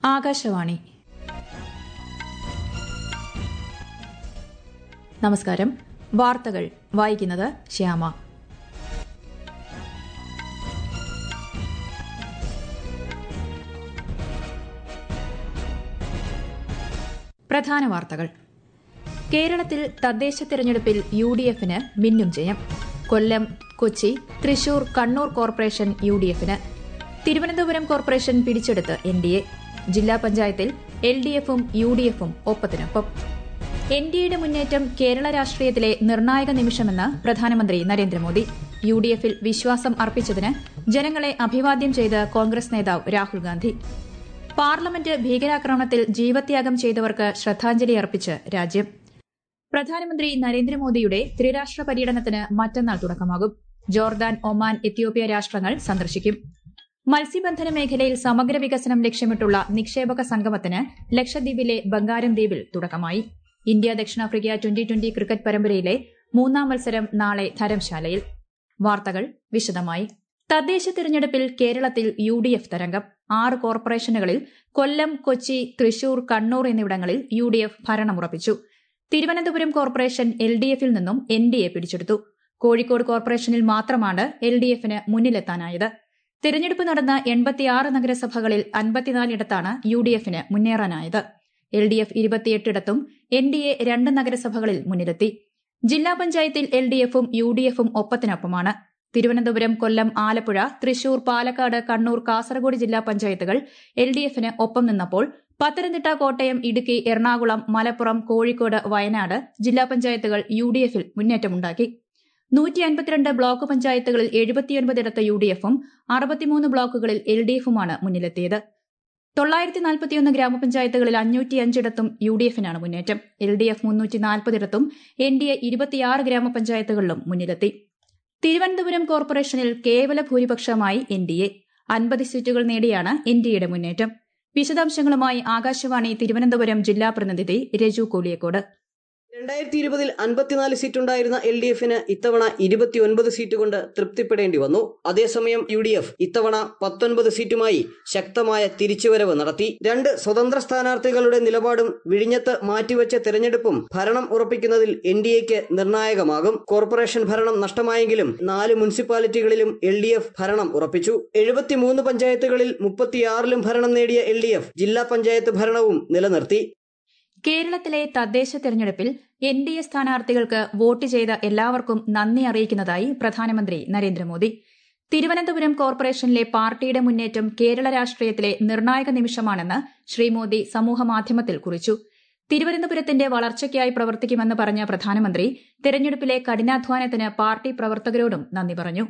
ആകാശവാണി നമസ്കാരം വാർത്തകൾ വായിക്കുന്നത് ശ്യാമ പ്രധാന വാർത്തകൾ കേരളത്തിൽ തദ്ദേശ തെരഞ്ഞെടുപ്പിൽ യു ഡി എഫിന് മിന്നും ജയം Kollam Kochi Thrissur Kannur corporation U D എഫിന് തിരുവനന്തപുരം കോർപ്പറേഷൻ പിടിച്ചെടുത്ത് എൻ ഡി എ ജില്ലാ പഞ്ചായത്തിൽ എൽ ഡി എഫും യു ഡി എഫും ഒപ്പത്തിനൊപ്പം എൻ ഡി എയുടെ മുന്നേറ്റം കേരള രാഷ്ട്രീയത്തിലെ നിർണായക നിമിഷമെന്ന് പ്രധാനമന്ത്രി നരേന്ദ്രമോദി യു ഡി എഫിൽ വിശ്വാസം അർപ്പിച്ചതിന് ജനങ്ങളെ അഭിവാദ്യം ചെയ്ത് കോൺഗ്രസ് നേതാവ് രാഹുൽ ഗാന്ധി പാർലമെന്റ് ഭീകരാക്രമണത്തിൽ ജീവത്യാഗം ചെയ്തവർക്ക് ശ്രദ്ധാഞ്ജലി അർപ്പിച്ച് രാജ്യം പ്രധാനമന്ത്രി നരേന്ദ്രമോദിയുടെ ത്രിരാഷ്ട്ര പര്യടനത്തിന് മറ്റന്നാൾ തുടക്കമാകും ജോർദാൻ ഒമാൻ എത്യോപ്യ രാഷ്ട്രങ്ങൾ സന്ദർശിക്കും മത്സ്യബന്ധന മേഖലയിൽ സമഗ്ര വികസനം ലക്ഷ്യമിട്ടുള്ള നിക്ഷേപക സംഗമത്തിന് ലക്ഷദ്വീപിലെ ബംഗാരം ദ്വീപിൽ തുടക്കമായി ഇന്ത്യ ദക്ഷിണാഫ്രിക്ക ട്വന്റി ട്വന്റി ക്രിക്കറ്റ് പരമ്പരയിലെ മൂന്നാം മത്സരം നാളെ ധരംശാലയിൽ വാർത്തകൾ വിശദമായി തദ്ദേശ തിരഞ്ഞെടുപ്പിൽ കേരളത്തിൽ യു ഡി എഫ് തരംഗം ആറ് കോർപ്പറേഷനുകളിൽ കൊല്ലം കൊച്ചി തൃശൂർ കണ്ണൂർ എന്നിവിടങ്ങളിൽ യു ഡി എഫ് ഭരണമുറപ്പിച്ചു തിരുവനന്തപുരം കോർപ്പറേഷൻ എൽ ഡി എഫിൽ നിന്നും എൻ ഡി എ പിടിച്ചെടുത്തു കോഴിക്കോട് കോർപ്പറേഷനിൽ മാത്രമാണ് എൽ ഡി എഫിന് മുന്നിലെത്താനായത് തിരഞ്ഞെടുപ്പ് നടന്ന എൺപത്തിയാറ് നഗരസഭകളിൽ അൻപത്തിനാലിടത്താണ് യു ഡി എഫിന് മുന്നേറാനായത് എൽ ഡി എഫ് ഇരുപത്തിയെട്ടിടത്തും എൻ ഡി എ രണ്ട് നഗരസഭകളിൽ മുന്നിലെത്തി ജില്ലാ പഞ്ചായത്തിൽ എൽ ഡി എഫും യു ഡി എഫും ഒപ്പത്തിനൊപ്പമാണ് തിരുവനന്തപുരം കൊല്ലം ആലപ്പുഴ തൃശൂർ പാലക്കാട് കണ്ണൂർ കാസർഗോഡ് ജില്ലാ പഞ്ചായത്തുകൾ എൽ ഡി എഫിന് ഒപ്പം നിന്നപ്പോൾ പത്തനംതിട്ട കോട്ടയം ഇടുക്കി എറണാകുളം മലപ്പുറം കോഴിക്കോട് വയനാട് ജില്ലാ പഞ്ചായത്തുകൾ യു ഡി എഫിൽ മുന്നേറ്റമുണ്ടാക്കി നൂറ്റി അൻപത്തിരണ്ട് ബ്ലോക്ക് പഞ്ചായത്തുകളിൽ എഴുപത്തിയൊൻപതിടത്ത് യു ഡി എഫും അറുപത്തിമൂന്ന് ബ്ലോക്കുകളിൽ എൽ ഡി എഫുമാണ് മുന്നിലെത്തിയത് തൊള്ളായിരത്തി നാൽപ്പത്തിയൊന്ന് ഗ്രാമപഞ്ചായത്തുകളിൽ അഞ്ഞൂറ്റിയഞ്ചിടത്തും യു ഡി എഫിനാണ് മുന്നേറ്റം എൽ ഡി എഫ് മുന്നൂറ്റി നാൽപ്പതിടത്തും എൻ ഡി എ ഇരുപത്തിയാറ് ഗ്രാമപഞ്ചായത്തുകളിലും മുന്നിലെത്തി തിരുവനന്തപുരം കോർപ്പറേഷനിൽ കേവല ഭൂരിപക്ഷമായി എൻ ഡി എ അൻപത് സീറ്റുകൾ നേടിയാണ് എൻ ഡി എയുടെ മുന്നേറ്റം വിശദാംശങ്ങളുമായി ആകാശവാണി തിരുവനന്തപുരം ജില്ലാ പ്രതിനിധി രജു കോളിയക്കോട് രണ്ടായിരത്തി ഇരുപതിൽ അൻപത്തിനാല് സീറ്റുണ്ടായിരുന്ന എൽ ഡി എഫിന് ഇത്തവണ ഇരുപത്തിയൊൻപത് സീറ്റ് കൊണ്ട് തൃപ്തിപ്പെടേണ്ടി വന്നു അതേസമയം യു ഡി എഫ് ഇത്തവണ പത്തൊൻപത് സീറ്റുമായി ശക്തമായ തിരിച്ചുവരവ് നടത്തി രണ്ട് സ്വതന്ത്ര സ്ഥാനാർത്ഥികളുടെ നിലപാടും വിഴിഞ്ഞത്ത് മാറ്റിവെച്ച തെരഞ്ഞെടുപ്പും ഭരണം ഉറപ്പിക്കുന്നതിൽ എൻ ഡി എക്ക് നിർണായകമാകും കോർപ്പറേഷൻ ഭരണം നഷ്ടമായെങ്കിലും നാല് മുനിസിപ്പാലിറ്റികളിലും എൽ ഡി എഫ് ഭരണം ഉറപ്പിച്ചു എഴുപത്തിമൂന്ന് പഞ്ചായത്തുകളിൽ മുപ്പത്തിയാറിലും ഭരണം നേടിയ എൽ ഡി എഫ് ജില്ലാ പഞ്ചായത്ത് ഭരണവും നിലനിർത്തി കേരളത്തിലെ തദ്ദേശ തെരഞ്ഞെടുപ്പിൽ എൻ ഡി എ സ്ഥാനാർത്ഥികൾക്ക് വോട്ട് ചെയ്ത എല്ലാവർക്കും നന്ദി അറിയിക്കുന്നതായി പ്രധാനമന്ത്രി നരേന്ദ്രമോദി തിരുവനന്തപുരം കോർപ്പറേഷനിലെ പാർട്ടിയുടെ മുന്നേറ്റം കേരള രാഷ്ട്രീയത്തിലെ നിർണായക നിമിഷമാണെന്ന് ശ്രീ മോദി സമൂഹമാധ്യമത്തിൽ കുറിച്ചു തിരുവനന്തപുരത്തിന്റെ വളർച്ചയ്ക്കായി പ്രവർത്തിക്കുമെന്ന് പറഞ്ഞ പ്രധാനമന്ത്രി തെരഞ്ഞെടുപ്പിലെ കഠിനാധ്വാനത്തിന് പാർട്ടി പ്രവർത്തകരോടും നന്ദി പറഞ്ഞു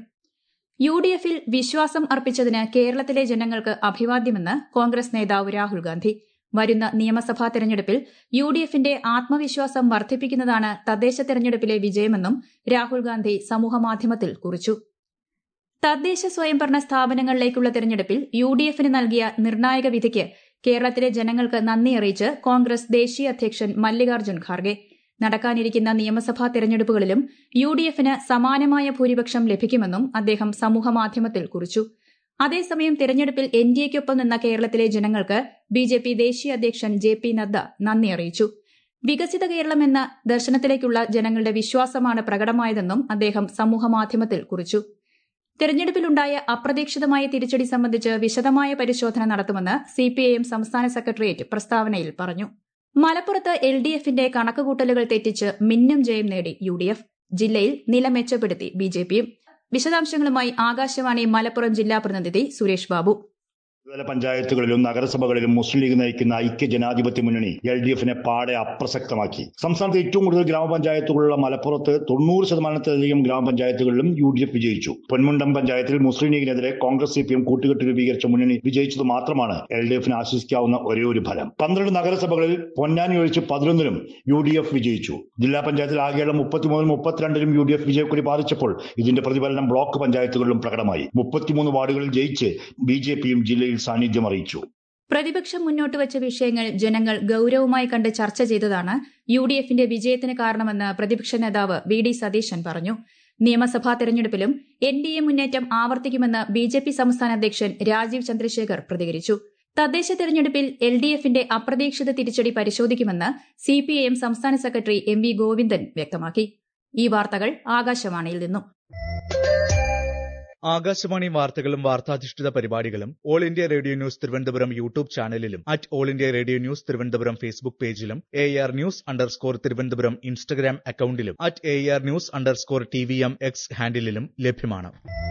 യു ഡി എഫിൽ വിശ്വാസം അർപ്പിച്ചതിന് കേരളത്തിലെ ജനങ്ങൾക്ക് അഭിവാദ്യമെന്ന് കോൺഗ്രസ് നേതാവ് രാഹുൽ ഗാന്ധി വരുന്ന നിയമസഭാ തെരഞ്ഞെടുപ്പിൽ യു ഡി എഫിന്റെ ആത്മവിശ്വാസം വർദ്ധിപ്പിക്കുന്നതാണ് തദ്ദേശ തെരഞ്ഞെടുപ്പിലെ വിജയമെന്നും രാഹുൽ ഗാന്ധി സമൂഹമാധ്യമത്തിൽ കുറിച്ചു തദ്ദേശ സ്വയംഭരണ സ്ഥാപനങ്ങളിലേക്കുള്ള തെരഞ്ഞെടുപ്പിൽ യു ഡി എഫിന് നൽകിയ നിർണായക വിധിക്ക് കേരളത്തിലെ ജനങ്ങൾക്ക് നന്ദി അറിയിച്ച് കോൺഗ്രസ് ദേശീയ അധ്യക്ഷൻ മല്ലികാർജ്ജുൻ ഖാർഗെ നടക്കാനിരിക്കുന്ന നിയമസഭാ തെരഞ്ഞെടുപ്പുകളിലും യു ഡി എഫിന് സമാനമായ ഭൂരിപക്ഷം ലഭിക്കുമെന്നും അദ്ദേഹം സമൂഹമാധ്യമത്തിൽ കുറിച്ചു അതേസമയം തെരഞ്ഞെടുപ്പിൽ എൻ ഡി എക്കൊപ്പം നിന്ന കേരളത്തിലെ ജനങ്ങൾക്ക് ബി ജെ പി ദേശീയ അധ്യക്ഷൻ ജെ പി നദ്ദ നന്ദി അറിയിച്ചു വികസിത കേരളം എന്ന ദർശനത്തിലേക്കുള്ള ജനങ്ങളുടെ വിശ്വാസമാണ് പ്രകടമായതെന്നും അദ്ദേഹം സമൂഹമാധ്യമത്തിൽ കുറിച്ചു തെരഞ്ഞെടുപ്പിലുണ്ടായ അപ്രതീക്ഷിതമായ തിരിച്ചടി സംബന്ധിച്ച് വിശദമായ പരിശോധന നടത്തുമെന്ന് സിപിഐഎം സംസ്ഥാന സെക്രട്ടേറിയറ്റ് പ്രസ്താവനയിൽ പറഞ്ഞു മലപ്പുറത്ത് എൽ ഡി എഫിന്റെ കണക്കുകൂട്ടലുകൾ തെറ്റിച്ച് മിന്നും ജയം നേടി യു ഡി എഫ് ജില്ലയിൽ നില മെച്ചപ്പെടുത്തി ബി ജെ പിയും വിശദാംശങ്ങളുമായി ആകാശവാണി മലപ്പുറം ജില്ലാ പ്രതിനിധി സുരേഷ് ബാബു ത്രിതല പഞ്ചായത്തുകളിലും നഗരസഭകളിലും മുസ്ലിം ലീഗ് നയിക്കുന്ന ഐക്യ ജനാധിപത്യ മുന്നണി എൽ ഡി എഫിനെ പാടെ അപ്രസക്തമാക്കി സംസ്ഥാനത്ത് ഏറ്റവും കൂടുതൽ ഗ്രാമപഞ്ചായത്തുകളുള്ള മലപ്പുറത്ത് തൊണ്ണൂറ് ശതമാനത്തിലധികം ഗ്രാമപഞ്ചായത്തുകളിലും യു ഡി എഫ് വിജയിച്ചു പൊന്മുണ്ടം പഞ്ചായത്തിൽ മുസ്ലിം ലീഗിനെതിരെ കോൺഗ്രസ് സി പി എം കൂട്ടുകെട്ട് രൂപീകരിച്ച മുന്നണി വിജയിച്ചത് മാത്രമാണ് എൽ ഡി എഫിന് ആശ്വസിക്കാവുന്ന ഒരേ ഒരു ഫലം പന്ത്രണ്ട് നഗരസഭകളിൽ പൊന്നാനി ഒഴിച്ച് പതിനൊന്നിലും യു ഡി എഫ് വിജയിച്ചു ജില്ലാ പഞ്ചായത്തിൽ ആകെയുള്ള മുപ്പത്തിമൂന്നിലും മുപ്പത്തിരണ്ടിലും യു ഡി എഫ് വിജയക്കുറി ബാധിച്ചപ്പോൾ ഇതിന്റെ പ്രതിഫലനം ബ്ലോക്ക് പഞ്ചായത്തുകളിലും പ്രകടമായി മുപ്പത്തിമൂന്ന് വാർഡുകളിൽ ജയിച്ച് ബി ജെ പിയും ജില്ലയിൽ സാന്നിധ്യം അറിയിച്ചു പ്രതിപക്ഷം മുന്നോട്ട് വച്ച വിഷയങ്ങൾ ജനങ്ങൾ ഗൌരവമായി കണ്ട് ചർച്ച ചെയ്തതാണ് യു ഡി എഫിന്റെ വിജയത്തിന് കാരണമെന്ന് പ്രതിപക്ഷ നേതാവ് വി ഡി സതീശൻ പറഞ്ഞു നിയമസഭാ തെരഞ്ഞെടുപ്പിലും എൻ ഡി എ മുന്നേറ്റം ആവർത്തിക്കുമെന്ന് ബി ജെ പി സംസ്ഥാന അധ്യക്ഷൻ രാജീവ് ചന്ദ്രശേഖർ പ്രതികരിച്ചു തദ്ദേശ തെരഞ്ഞെടുപ്പിൽ എൽ ഡി എഫിന്റെ അപ്രതീക്ഷിത തിരിച്ചടി പരിശോധിക്കുമെന്ന് സിപിഐഎം സംസ്ഥാന സെക്രട്ടറി എം വി ഗോവിന്ദൻ വ്യക്തമാക്കി ഈ വാർത്തകൾ ആകാശവാണിയിൽ നിന്നും ആകാശവാണി വാർത്തകളും വാർത്താധിഷ്ഠിത പരിപാടികളും all India radio news Thiruvananthapuram YouTube ചാനലിലും at all India radio news Thiruvananthapuram Facebook പേജിലും A R news underscore Thiruvananthapuram Instagram അക്കൌണ്ടിലും at A R news underscore T V M X ഹാൻഡിലും ലഭ്യമാണ്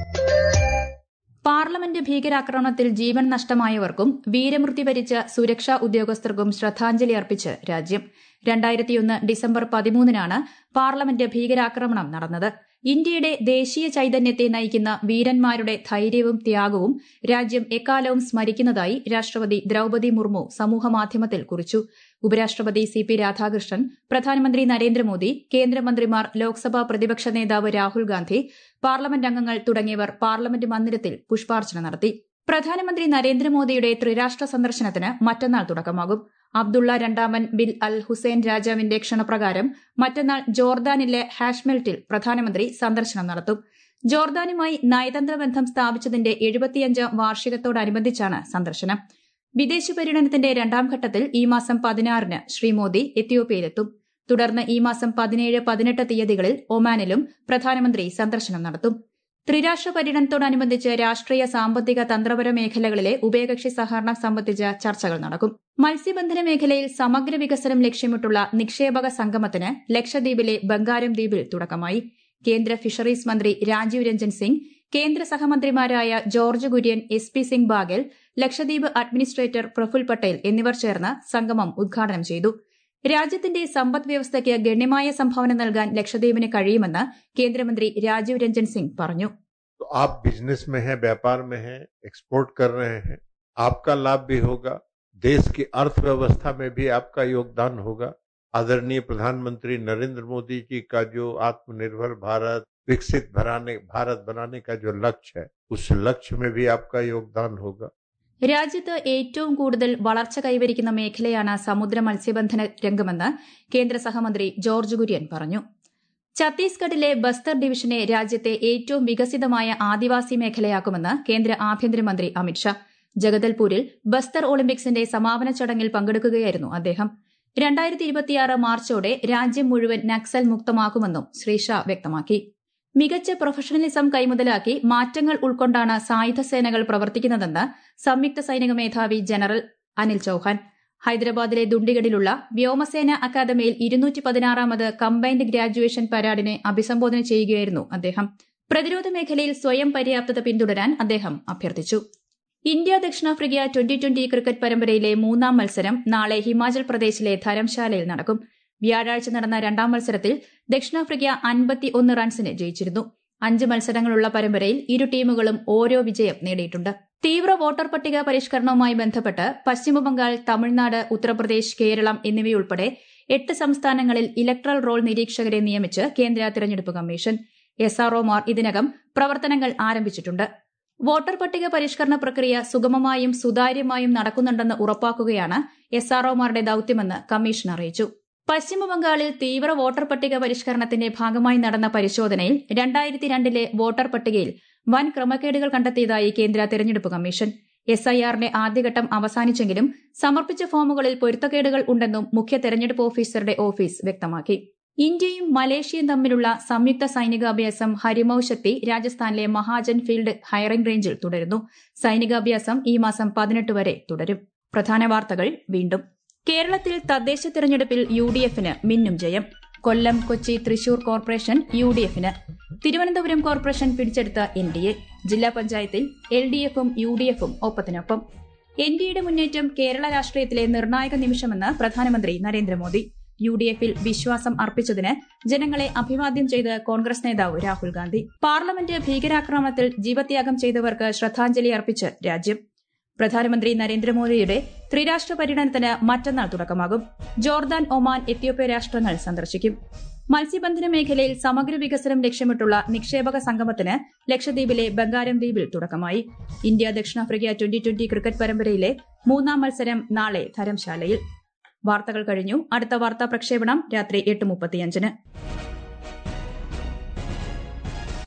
പാർലമെന്റ് ഭീകരാക്രമണത്തിൽ ജീവൻ നഷ്ടമായവർക്കും വീരമൃത്യു വരിച്ച സുരക്ഷാ ഉദ്യോഗസ്ഥർക്കും ശ്രദ്ധാഞ്ജലി അർപ്പിച്ച് രാജ്യം രണ്ടായിരത്തിയൊന്ന് ഡിസംബർ പതിമൂന്നിനാണ് പാർലമെന്റ് ഭീകരാക്രമണം നടന്നത് ഇന്ത്യയുടെ ദേശീയ ചൈതന്യത്തെ നയിക്കുന്ന വീരന്മാരുടെ ധൈര്യവും ത്യാഗവും രാജ്യം എക്കാലവും സ്മരിക്കുന്നതായി രാഷ്ട്രപതി ദ്രൌപതി മുർമു സമൂഹമാധ്യമത്തിൽ കുറിച്ചു ഉപരാഷ്ട്രപതി സി പി രാധാകൃഷ്ണൻ പ്രധാനമന്ത്രി നരേന്ദ്രമോദി കേന്ദ്രമന്ത്രിമാർ ലോക്സഭാ പ്രതിപക്ഷ നേതാവ് രാഹുൽ ഗാന്ധി പാർലമെന്റ് അംഗങ്ങൾ തുടങ്ങിയവർ പാർലമെന്റ് മന്ദിരത്തിൽ പുഷ്പാർച്ചന നടത്തി പ്രധാനമന്ത്രി നരേന്ദ്രമോദിയുടെ ത്രിരാഷ്ട്ര സന്ദർശനത്തിന് മറ്റന്നാൾ തുടക്കമാകും അബ്ദുള്ള രണ്ടാമൻ ബിൻ അൽ ഹുസൈൻ രാജാവിന്റെ ക്ഷണപ്രകാരം മറ്റന്നാൾ ജോർദാനിലെ ഹാഷ്മെൽറ്റിൽ പ്രധാനമന്ത്രി സന്ദർശനം നടത്തും ജോർദാനുമായി നയതന്ത്ര ബന്ധം സ്ഥാപിച്ചതിന്റെ എഴുപത്തിയഞ്ചാം വാർഷികത്തോടനുബന്ധിച്ചാണ് സന്ദർശനം വിദേശ പര്യടനത്തിന്റെ രണ്ടാം ഘട്ടത്തിൽ ഈ മാസം പതിനാറിന് ശ്രീ മോദി എത്യോപ്യയിലെത്തും തുടർന്ന് ഈ മാസം പതിനേഴ് പതിനെട്ട് തീയതികളിൽ ഒമാനിലും പ്രധാനമന്ത്രി സന്ദർശനം നടത്തും ത്രിരാഷ്ട്ര പര്യടനത്തോടനുബന്ധിച്ച് രാഷ്ട്രീയ സാമ്പത്തിക തന്ത്രപര മേഖലകളിലെ ഉഭയകക്ഷി സഹകരണം സംബന്ധിച്ച ചർച്ചകൾ നടക്കും മത്സ്യബന്ധന മേഖലയിൽ സമഗ്ര വികസനം ലക്ഷ്യമിട്ടുള്ള നിക്ഷേപക സംഗമത്തിന് ലക്ഷദ്വീപിലെ ബംഗാരം ദ്വീപിൽ തുടക്കമായി കേന്ദ്ര ഫിഷറീസ് മന്ത്രി രാജീവ് രഞ്ജൻ സിംഗ് കേന്ദ്ര സഹമന്ത്രിമാരായ George Kurian S P Singh Baghel Lakshadweep administrator Praful Patel എന്നിവർ ചേർന്ന് സംഗമം ഉദ്ഘാടനം ചെയ്തു രാജ്യത്തിന്റെ സമ്പദ് വ്യവസ്ഥയ്ക്ക് ഗണ്യമായ സംഭാവന നൽകാൻ ലക്ഷദ്വീപിന് കഴിയുമെന്ന് കേന്ദ്രമന്ത്രി രാജീവ് രഞ്ജൻ സിംഗ് പറഞ്ഞു तो आप बिजनेस में हैं व्यापार में हैं एक्सपोर्ट कर रहे हैं आपका लाभ भी होगा देश की अर्थव्यवस्था में भी आपका योगदान होगा आदरणीय प्रधानमंत्री नरेंद्र मोदी जी का जो आत्मनिर्भर भारत विकसित भराने भारत बनाने का जो लक्ष्य है उस लक्ष्य में भी आपका योगदान होगा രാജ്യത്ത് ഏറ്റവും കൂടുതൽ വളർച്ച കൈവരിക്കുന്ന മേഖലയാണ് സമുദ്ര മത്സ്യബന്ധന രംഗമെന്ന് കേന്ദ്ര സഹമന്ത്രി ജോർജ് കുര്യൻ പറഞ്ഞു ഛത്തീസ്ഗഡിലെ ബസ്തർ ഡിവിഷനെ രാജ്യത്തെ ഏറ്റവും വികസിതമായ ആദിവാസി മേഖലയാക്കുമെന്ന് കേന്ദ്ര ആഭ്യന്തരമന്ത്രി അമിത്ഷാ ജഗദൽപൂരിൽ ബസ്തർ ഒളിമ്പിക്സിന്റെ സമാപന ചടങ്ങിൽ പങ്കെടുക്കുകയായിരുന്നു അദ്ദേഹം രണ്ടായിരത്തി ഇരുപത്തിയാറ് മാർച്ചോടെ രാജ്യം മുഴുവൻ നക്സൽ മുക്തമാക്കുമെന്നും ശ്രീ ഷാ വ്യക്തമാക്കി മികച്ച പ്രൊഫഷണലിസം കൈമുതലാക്കി മാറ്റങ്ങൾ ഉൾക്കൊണ്ടാണ് സായുധ സേനകൾ പ്രവർത്തിക്കുന്നതെന്ന് സംയുക്ത സൈനിക മേധാവി ജനറൽ അനിൽ ചൌഹാൻ ഹൈദരാബാദിലെ ദുണ്ടിഗഡിലുള്ള വ്യോമസേന അക്കാദമിയിൽ ഇരുന്നൂറ്റി പതിനാറാമത് കമ്പൈൻഡ് ഗ്രാജുവേഷൻ പരാഡിനെ അഭിസംബോധന ചെയ്യുകയായിരുന്നു അദ്ദേഹം പ്രതിരോധ മേഖലയിൽ സ്വയം പര്യാപ്തത പിന്തുടരാൻ അദ്ദേഹം അഭ്യർത്ഥിച്ചു ഇന്ത്യ ദക്ഷിണാഫ്രിക്ക ട്വന്റി ട്വന്റി ക്രിക്കറ്റ് പരമ്പരയിലെ മൂന്നാം മത്സരം നാളെ ഹിമാചൽ പ്രദേശിലെ ധരംശാലയിൽ നടക്കും വ്യാഴാഴ്ച നടന്ന രണ്ടാം മത്സരത്തിൽ ദക്ഷിണാഫ്രിക്ക അൻപത്തി ഒന്ന് റൺസിന് ജയിച്ചിരുന്നു അഞ്ച് മത്സരങ്ങളുള്ള പരമ്പരയിൽ ഇരു ടീമുകളും ഓരോ വിജയം നേടിയിട്ടുണ്ട് തീവ്ര വോട്ടർ പട്ടിക പരിഷ്കരണവുമായി ബന്ധപ്പെട്ട് പശ്ചിമബംഗാൾ തമിഴ്നാട് ഉത്തർപ്രദേശ് കേരളം എന്നിവയുൾപ്പെടെ എട്ട് സംസ്ഥാനങ്ങളിൽ ഇലക്ട്രൽ റോൾ നിരീക്ഷകരെ നിയമിച്ച് കേന്ദ്ര തിരഞ്ഞെടുപ്പ് കമ്മീഷൻ എസ്ആർഒമാർ ഇതിനകം പ്രവർത്തനങ്ങൾ ആരംഭിച്ചിട്ടുണ്ട് വോട്ടർ പട്ടിക പരിഷ്കരണ പ്രക്രിയ സുഗമമായും സുതാര്യമായും നടക്കുന്നുണ്ടെന്ന് ഉറപ്പാക്കുകയാണ് എസ്ആർഒമാരുടെ ദൌത്യമെന്ന് കമ്മീഷൻ അറിയിച്ചു പശ്ചിമബംഗാളിൽ തീവ്ര വോട്ടർ പട്ടിക പരിഷ്കരണത്തിന്റെ ഭാഗമായി നടന്ന പരിശോധനയിൽ രണ്ടായിരത്തി രണ്ടിലെ വോട്ടർ പട്ടികയിൽ വൻ ക്രമക്കേടുകൾ കണ്ടെത്തിയതായി കേന്ദ്ര തെരഞ്ഞെടുപ്പ് കമ്മീഷൻ എസ്ഐആറിന്റെ ആദ്യഘട്ടം അവസാനിച്ചെങ്കിലും സമർപ്പിച്ച ഫോമുകളിൽ പൊരുത്തക്കേടുകൾ ഉണ്ടെന്നും മുഖ്യ തെരഞ്ഞെടുപ്പ് ഓഫീസറുടെ ഓഫീസ് വ്യക്തമാക്കി ഇന്ത്യയും മലേഷ്യയും തമ്മിലുള്ള സംയുക്ത സൈനികാഭ്യാസം ഹരിമൌ ശക്തി രാജസ്ഥാനിലെ മഹാജൻ ഫീൽഡ് ഹയറിംഗ് റേഞ്ചിൽ തുടരുന്നു സൈനികാഭ്യാസം ഈ മാസം പതിനെട്ട് വരെ തുടരും പ്രധാന വാർത്തകൾ വീണ്ടും കേരളത്തിൽ തദ്ദേശ തെരഞ്ഞെടുപ്പിൽ യു ഡി എഫിന് മിന്നും ജയം Kollam Kochi Thrissur corporation U D എഫിന് തിരുവനന്തപുരം കോർപ്പറേഷൻ പിടിച്ചെടുത്ത എൻ ഡി എ ജില്ലാ പഞ്ചായത്തിൽ എൽ ഡി എഫും യു ഡി എഫും ഒപ്പത്തിനൊപ്പം എൻ ഡി എയുടെ മുന്നേറ്റം കേരള രാഷ്ട്രീയത്തിലെ നിർണായക നിമിഷമെന്ന് പ്രധാനമന്ത്രി നരേന്ദ്രമോദി യു ഡി എഫിൽ വിശ്വാസം അർപ്പിച്ചതിന് ജനങ്ങളെ അഭിവാദ്യം ചെയ്ത് കോൺഗ്രസ് നേതാവ് രാഹുൽ ഗാന്ധി പാർലമെന്റ് ഭീകരാക്രമണത്തിൽ ജീവത്യാഗം ചെയ്തവർക്ക് ശ്രദ്ധാഞ്ജലി അർപ്പിച്ച് രാജ്യം പ്രധാനമന്ത്രി നരേന്ദ്രമോദിയുടെ ത്രിരാഷ്ട്ര പര്യടനത്തിന് മറ്റന്നാൾ തുടക്കമാകും ജോർദാൻ ഒമാൻ എത്യോപ്യ രാഷ്ട്രങ്ങൾ സന്ദർശിക്കും മത്സ്യബന്ധന മേഖലയിൽ സമഗ്ര വികസനം ലക്ഷ്യമിട്ടുള്ള നിക്ഷേപക സംഗമത്തിന് ലക്ഷദ്വീപിലെ ബംഗാരം ദ്വീപിൽ തുടക്കമായി ഇന്ത്യ ദക്ഷിണാഫ്രിക്ക ട്വന്റി ട്വന്റി ക്രിക്കറ്റ് പരമ്പരയിലെ മൂന്നാം മത്സരം നാളെ ധരംശാലയിൽ വാർത്തകൾ കഴിഞ്ഞു അടുത്ത വാർത്താ പ്രക്ഷേപണം രാത്രി എട്ട് മുപ്പത്തിയഞ്ചിന്